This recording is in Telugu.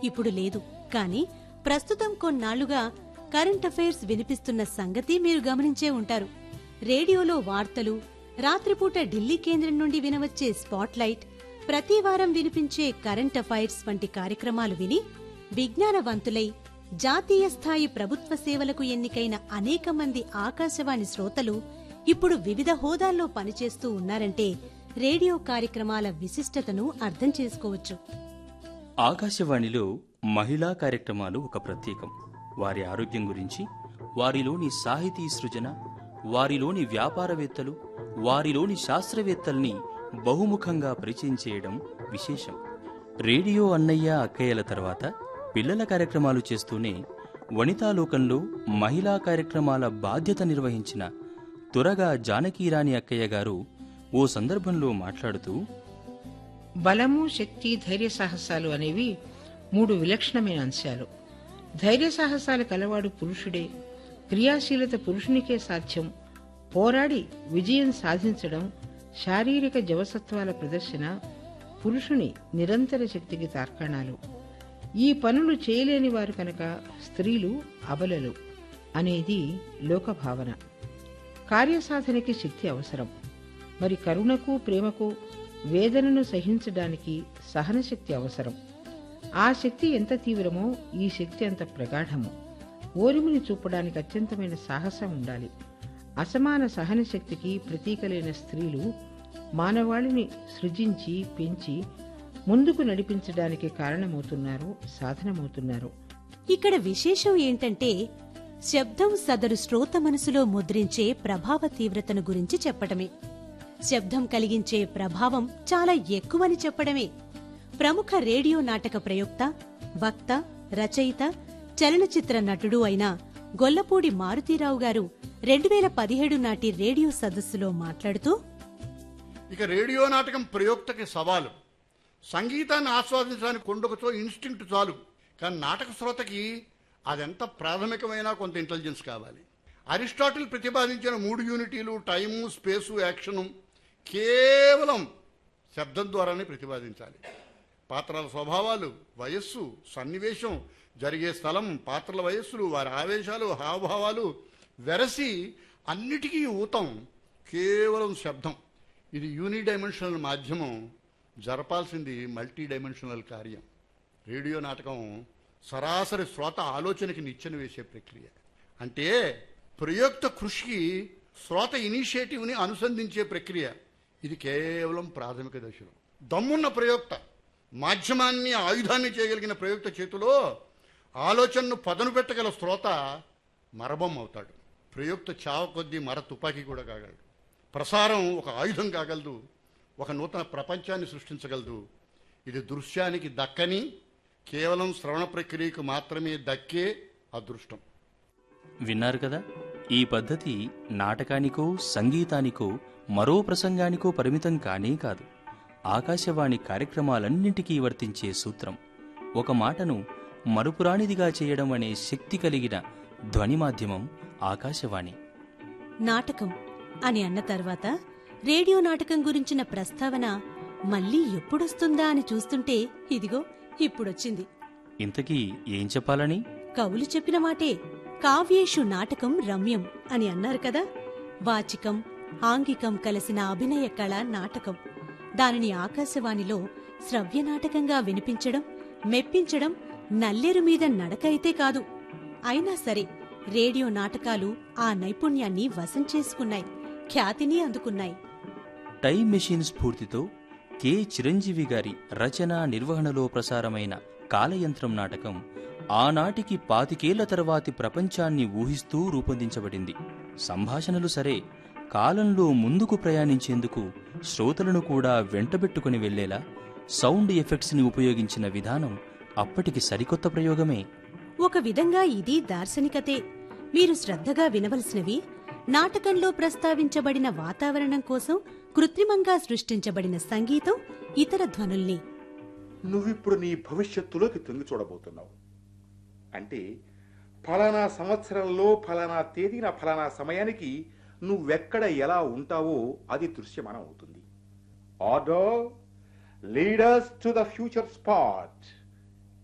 ఇప్పుడు లేదు కానీ ప్రస్తుతం కొన్నాళ్లుగా కరెంట్ అఫైర్స్ వినిపిస్తున్న సంగతి మీరు గమనించే ఉంటారు రేడియోలో వార్తలు రాత్రిపూట ఢిల్లీ కేంద్రం నుండి వినవచ్చే స్పాట్లైట్ ప్రతి వారం వినిపించే కరెంట్ అఫైర్స్ వంటి కార్యక్రమాలు విని విజ్ఞానవంతులై జాతీయ స్థాయి ప్రభుత్వ సేవలకు ఎన్నికైన అనేక మంది ఆకాశవాణి శ్రోతలు ఇప్పుడు వివిధ హోదాల్లో పనిచేస్తూ ఉన్నారంటే రేడియో కార్యక్రమాల విశిష్టతను అర్థం చేసుకోవచ్చు ఆకాశవాణిలో మహిళా కార్యక్రమాలు ఒక ప్రత్యేకం వారి ఆరోగ్యం గురించి వారిలోని సాహితీ సృజన వారిలోని వ్యాపారవేత్తలు వారిలోని శాస్త్రవేత్తల్ని బహుముఖంగా పరిచయం చేయడం విశేషం రేడియో అన్నయ్య అక్కయ్యల తర్వాత పిల్లల కార్యక్రమాలు చేస్తూనే వనితాలోకంలో మహిళా కార్యక్రమాల బాధ్యత నిర్వహించిన తురగా జానకీరాణి అక్కయ్య గారు ఓ సందర్భంలో మాట్లాడుతూ బలము శక్తి ధైర్య సాహసాలు అనేవి మూడు విలక్షణమైన అంశాలు ధైర్య సాహసాలు కలవాడు పురుషుడే క్రియాశీలత పురుషునికే సాధ్యం పోరాడి విజయం సాధించడం శారీరక జవసత్వాల ప్రదర్శన పురుషుని నిరంతర శక్తికి తార్కాణాలు ఈ పనులు చేయలేని వారు కనుక స్త్రీలు అబలలు అనేది లోకభావన కార్యసాధనకి శక్తి అవసరం మరి కరుణకు ప్రేమకు వేదనను సహించడానికి సహనశక్తి అవసరం ఆ శక్తి ఎంత తీవ్రమో ఈ శక్తి అంత ప్రగాఢము ఓరిమిని చూపడానికి అత్యంతమైన సాహసం ఉండాలి అసమాన సహన శక్తికి ప్రతీకలైన స్త్రీలు మానవాళిని సృజించి పెంచి ముందుకు నడిపించడానికి కారణమవుతున్నారు సాధనమవుతున్నారు ఇక్కడ విశేషం ఏంటంటే శబ్దం సదరు శ్రోత మనసులో ముద్రించే ప్రభావ తీవ్రతను గురించి చెప్పడమే శబ్దం కలిగించే ప్రభావం చాలా ఎక్కువని చెప్పడమే ప్రముఖ రేడియో నాటక ప్రయోక్త వక్త రచయిత చలనచిత్ర నటుడు అయిన గొల్లపూడి మారుతీరావు గారు రెండు వేల పదిహేడు నాటి రేడియో సదస్సులో మాట్లాడుతూ ఇక రేడియో నాటకం ప్రయోక్తకి సవాలు సంగీతాన్ని ఆస్వాదించడానికి కొండొకతో ఇన్స్టింక్ట్ చాలు కానీ నాటక శ్రోతకి అదెంత ప్రాథమికమైన కొంత ఇంటెలిజెన్స్ కావాలి అరిస్టాటిల్ ప్రతిపాదించిన మూడు యూనిటీలు టైము స్పేసు యాక్షను కేవలం శబ్దం ద్వారానే ప్రతిపాదించాలి పాత్రల స్వభావాలు వయస్సు సన్నివేశం జరిగే స్థలం పాత్రల వయస్సులు వారి ఆవేశాలు హావభావాలు వెరసి అన్నిటికీ ఊతం కేవలం శబ్దం ఇది యూని డైమెన్షనల్ మాధ్యమం జరపాల్సింది మల్టీ డైమెన్షనల్ కార్యం రేడియో నాటకం సరాసరి శ్రోత ఆలోచనకి నిచ్చెన వేసే ప్రక్రియ అంటే ప్రయోక్త కృషికి శ్రోత ఇనిషియేటివ్ని అనుసంధించే ప్రక్రియ ఇది కేవలం ప్రాథమిక దశలో దమ్మున్న ప్రయోక్త మాధ్యమాన్ని ఆయుధాన్ని చేయగలిగిన ప్రయోక్త చేతిలో ఆలోచనను పదను పెట్టగల శ్రోత మరబొమ్మ అవుతాడు ప్రయోక్త చావ కొద్దీ మర తుపాకీ కూడా కాగలడు ప్రసారం ఒక ఆయుధం కాగలదు ఒక నూతన ప్రపంచాన్ని సృష్టించగలదు ఇది దృశ్యానికి దక్కని కేవలం శ్రవణ ప్రక్రియకు మాత్రమే దక్కే అదృష్టం విన్నారు కదా ఈ పద్ధతి నాటకానికో సంగీతానికో మరో ప్రసంగానికో పరిమితం కానే కాదు ఆకాశవాణి కార్యక్రమాలన్నింటికీ వర్తించే సూత్రం ఒక మాటను మరుపురానిదిగా చేయడం అనే శక్తి కలిగిన ధ్వని మాధ్యమం ఆకాశవాణి నాటకం అని అన్న తర్వాత రేడియో నాటకం గురించిన ప్రస్తావన మళ్ళీ ఎప్పుడొస్తుందా అని చూస్తుంటే ఇదిగో ఇప్పుడొచ్చింది ఇంతకీ ఏం చెప్పాలని కవులు చెప్పిన మాటే కావ్యేషు నాటకం రమ్యం అని అన్నారు కదా వాచికం ఆంగికం కలిసిన అభినయ కళ నాటకం దానిని ఆకాశవాణిలో శ్రవ్య నాటకంగా వినిపించడం మెప్పించడం నల్లేరు మీద నడక అయితే కాదు అయినా సరే రేడియో నాటకాలు ఆ నైపుణ్యాన్ని వశం చేసుకున్నాయి ఖ్యాతిని అందుకున్నాయి టైం మెషిన్ స్ఫూర్తితో కె చిరంజీవి గారి రచన నిర్వహణలో ప్రసారమైన కాలయంత్రం నాటకం ఆనాటికి పాతికేళ్ల తర్వాతి ప్రపంచాన్ని ఊహిస్తూ రూపొందించబడింది సంభాషణలు సరే కాలంలో ముందుకు ప్రయాణించేందుకు శ్రోతలను కూడా వెంటబెట్టుకుని వెళ్లేలా సౌండ్ ఎఫెక్ట్స్ ని ఉపయోగించిన విధానం అప్పటికి సరికొత్త ప్రయోగమే ఒక విధంగా ఇది దార్శనికతే మీరు శ్రద్ధగా వినవలసినవి నాటకంలో ప్రస్తావించబడిన వాతావరణం కోసం కృత్రిమంగా సృష్టించబడిన సంగీతం ఇతర ధ్వనుల్ని నువ్విప్పుడు నీ భవిష్యత్తులోకి తొంగి చూడబోతున్నావు అంటే ఫలానా సంవత్సరంలో ఫలానా తేదీన ఫలానా సమయానికి నువ్వెక్కడ ఎలా ఉంటావో అది దృశ్యమానం అవుతుంది order leaders to the future spot